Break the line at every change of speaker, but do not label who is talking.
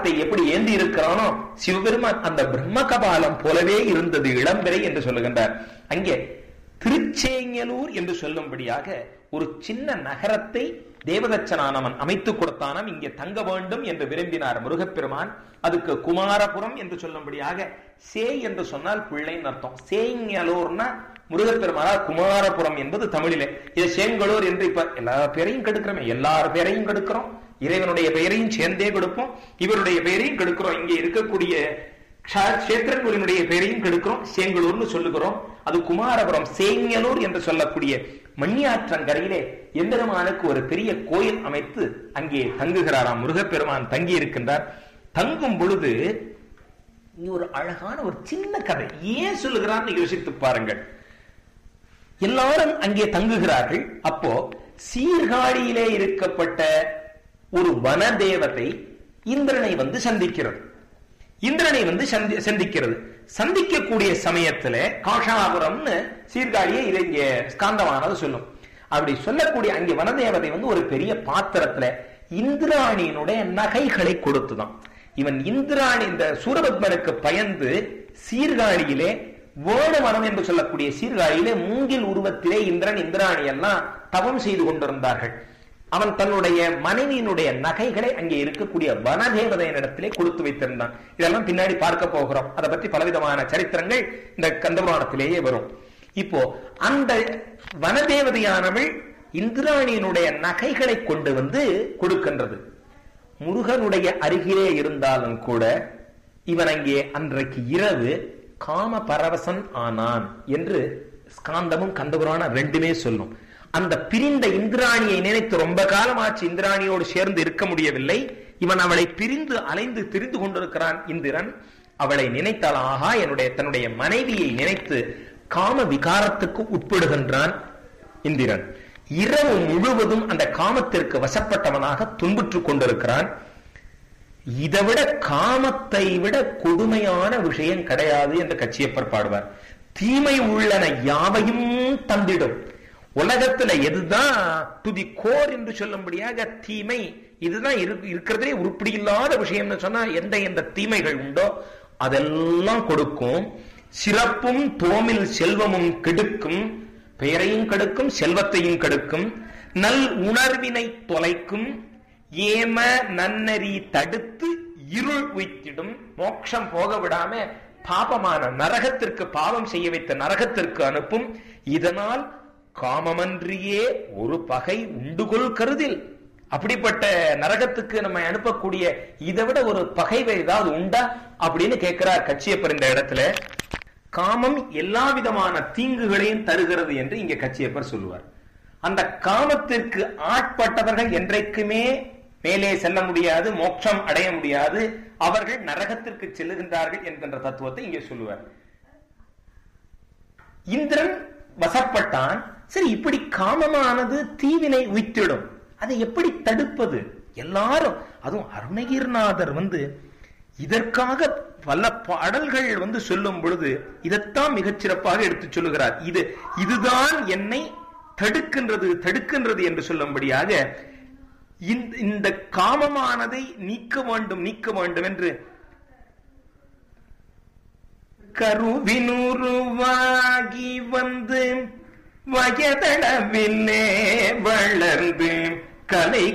கபாலத்தை எப்படி ஏந்தி இருக்கிறானோ சிவபெருமான் அந்த பிரம்ம கபாலம் போலவே இருந்தது இளம்பிறை என்று சொல்லுகின்றார் அங்கே திருச்சேங்கலூர் என்று சொல்லும்படியாக ஒரு சின்ன நகரத்தை தேவதச்சனானவன் அமைத்துக் கொடுத்தானாம் இங்கே தங்க வேண்டும் என்று விரும்பினார் முருகப்பெருமான் அதுக்கு குமாரபுரம் என்று சொல்லும்படியாக சே என்று சொன்னால் பிள்ளைன்னு அர்த்தம் சேங்கலூர்னா முருகப்பெருமானா குமாரபுரம் என்பது தமிழிலே இது சேங்கலூர் என்று இப்ப எல்லா பேரையும் கெடுக்கிறோமே எல்லார் பேரையும் கெடுக்கிறோம் இறைவனுடைய பெயரையும் சேர்ந்தே கொடுப்போம் இவருடைய பெயரையும் கெடுக்கிறோம் இங்கே இருக்கக்கூடிய கஷேத்திரங்களினுடைய பெயரையும் கெடுக்கிறோம் சேங்கலூர்னு சொல்லுகிறோம் அது குமாரபுரம் சேங்கலூர் என்று சொல்லக்கூடிய மண்ணியாற்றங்கரையிலே எம்பெருமானுக்கு ஒரு பெரிய கோயில் அமைத்து அங்கே தங்குகிறாராம் முருகப்பெருமான் தங்கி இருக்கின்றார் தங்கும் பொழுது இங்க ஒரு அழகான ஒரு சின்ன கதை ஏன் சொல்லுகிறார்னு யோசித்து பாருங்கள் எல்லாரும் அங்கே தங்குகிறார்கள் அப்போ சீர்காழியிலே இருக்கப்பட்ட ஒரு வன தேவதை இந்திரனை வந்து சந்திக்கிறது இந்திரனை வந்து சந்தி சந்திக்கிறது சந்திக்கக்கூடிய சமயத்துல காஷாபுரம்னு சீர்காழியை இதை இங்க ஸ்காந்தமானது சொல்லும் அப்படி சொல்லக்கூடிய அங்கே வனதேவதை வந்து ஒரு பெரிய பாத்திரத்துல இந்திராணியினுடைய நகைகளை கொடுத்துதான் இவன் இந்திராணி இந்த சூரபத்மனுக்கு பயந்து சீர்காழியிலே வேணுவனம் என்று சொல்லக்கூடிய சீர்காழியிலே மூங்கில் உருவத்திலே இந்திரன் இந்திராணி எல்லாம் தவம் செய்து கொண்டிருந்தார்கள் அவன் தன்னுடைய மனைவியினுடைய நகைகளை அங்கே இருக்கக்கூடிய வனதேவதையினிடத்திலே கொடுத்து வைத்திருந்தான் இதெல்லாம் பின்னாடி பார்க்க போகிறோம் அதை பற்றி பலவிதமான சரித்திரங்கள் இந்த கந்தபுராணத்திலேயே வரும் இப்போ அந்த வனதேவதையானவள் இந்திராணியினுடைய நகைகளை கொண்டு வந்து கொடுக்கின்றது முருகனுடைய அருகிலே இருந்தாலும் கூட இவன் அங்கே அன்றைக்கு இரவு காம பரவசன் ஆனான் என்று ஸ்காந்தமும் கந்தபுராணம் ரெண்டுமே சொல்லும் அந்த பிரிந்த இந்திராணியை நினைத்து ரொம்ப காலமாச்சு இந்திராணியோடு சேர்ந்து இருக்க முடியவில்லை இவன் அவளை பிரிந்து அலைந்து திரிந்து கொண்டிருக்கிறான் இந்திரன் அவளை நினைத்தால் ஆஹா என்னுடைய தன்னுடைய மனைவியை நினைத்து காம விகாரத்துக்கு உட்படுகின்றான் இந்திரன் இரவு முழுவதும் அந்த காமத்திற்கு வசப்பட்டவனாக துன்புற்றுக் கொண்டிருக்கிறான் இதைவிட காமத்தை விட கொடுமையான விஷயம் கிடையாது என்று கச்சியப்பர் பாடுவார் தீமை உள்ளன யாவையும் தந்திடும் உலகத்துல எதுதான் டு தி கோர் என்று சொல்லும்படியாக தீமை இதுதான் இருக்கிறதே உருப்படி இல்லாத விஷயம்னு சொன்னா எந்த எந்த தீமைகள் உண்டோ அதெல்லாம் கொடுக்கும் சிறப்பும் தோமில் செல்வமும் கெடுக்கும் பெயரையும் கெடுக்கும் செல்வத்தையும் கெடுக்கும் நல் உணர்வினை தொலைக்கும் ஏம நன்னறி தடுத்து இருள் உய்த்திடும் மோட்சம் போக விடாம பாபமான நரகத்திற்கு பாவம் செய்ய வைத்த நரகத்திற்கு அனுப்பும் இதனால் காமமன்றியே ஒரு பகை உண்டுகொள் கருதில் அப்படிப்பட்ட நரகத்துக்கு நம்ம அனுப்பக்கூடிய இதை விட ஒரு பகைவை ஏதாவது உண்டா அப்படின்னு கேட்கிறார் கச்சியப்பர் இந்த இடத்துல காமம் எல்லா விதமான தீங்குகளையும் தருகிறது என்று இங்க கச்சியப்பர் சொல்லுவார் அந்த காமத்திற்கு ஆட்பட்டவர்கள் என்றைக்குமே மேலே செல்ல முடியாது மோட்சம் அடைய முடியாது அவர்கள் நரகத்திற்கு செல்லுகின்றார்கள் என்கின்ற தத்துவத்தை இங்கே சொல்லுவார் இந்திரன் வசப்பட்டான் சரி இப்படி காமமானது தீவினை உய்த்திடும் அதை எப்படி தடுப்பது எல்லாரும் அதுவும் அருணகிரிநாதர் வந்து இதற்காக பல பாடல்கள் வந்து சொல்லும் பொழுது இதைத்தான் மிகச் சிறப்பாக எடுத்து சொல்லுகிறார் இது இதுதான் என்னை தடுக்கின்றது தடுக்கின்றது என்று சொல்லும்படியாக இந்த காமமானதை நீக்க வேண்டும் நீக்க வேண்டும் என்று கருவினுருவாகி வந்து வயதளவில்லே வளர்ந்து கலை